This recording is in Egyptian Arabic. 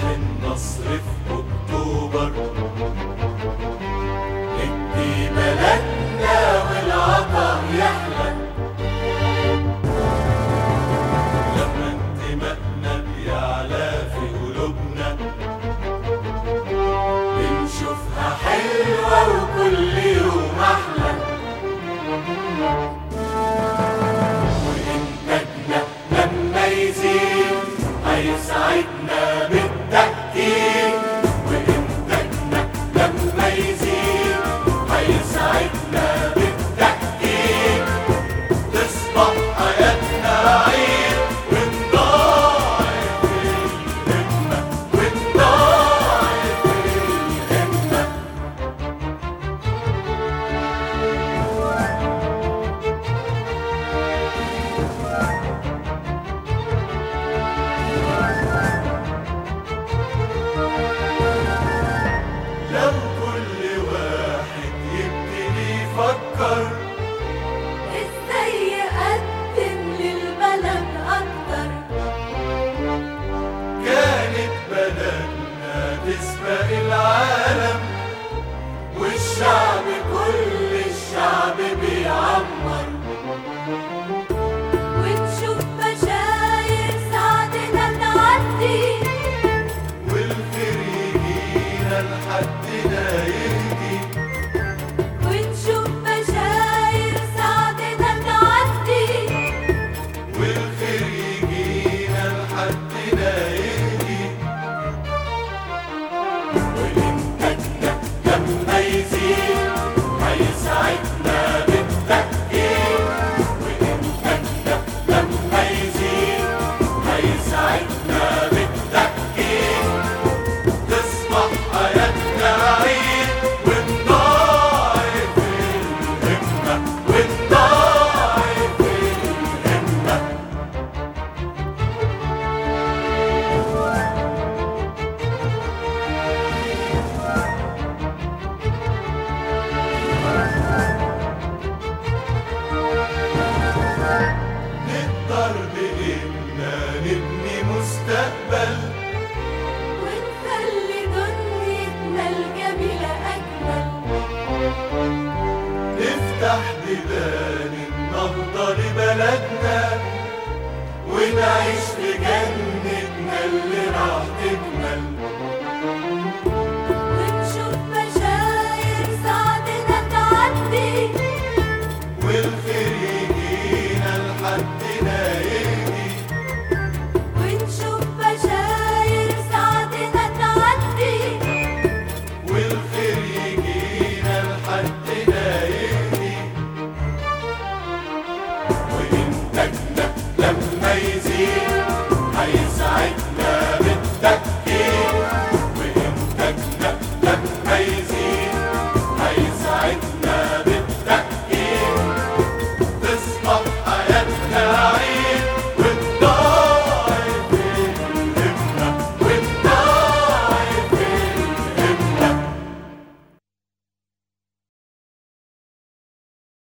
النصر في أكتوبر ندي بلدنا والعطا يحلى لما انتمائنا بيعلى في قلوبنا بنشوفها حلوة وكل يوم أحلى وإنتاجنا لما يزيد هيسعدنا بالتأكيد وإنتاجنا لما يزيد هيسعدنا بالتأكيد تصبح حياتنا عيد ونضاعف الهمة ونضاعف الهمة لو كل واحد يبتدي يفكر ازاي يقدم للبلد اكتر كانت بلدنا تسبق العالم والشعب كل الشعب بيعمر ونشوف بشاير سعدنا تعدي والخير يجينا لحدنا يهدي ونشوف بشاير سعدنا تعدي والخير يجينا لحدنا يهدي وإنتاجنا لما يزيد هيسعدنا بالتأكيد وإنتاجنا لما يزيد هيسعدنا بالتأكيد تصبح حياتنا عيد ونضاعف الهمة ونضاعف الهمة نقدر بإننا نبني مستقبل ونخلي دنيتنا الجميلة أجمل نفتح بيبان النهضة لبلدنا ونعيش في جنتنا اللي راح تكمل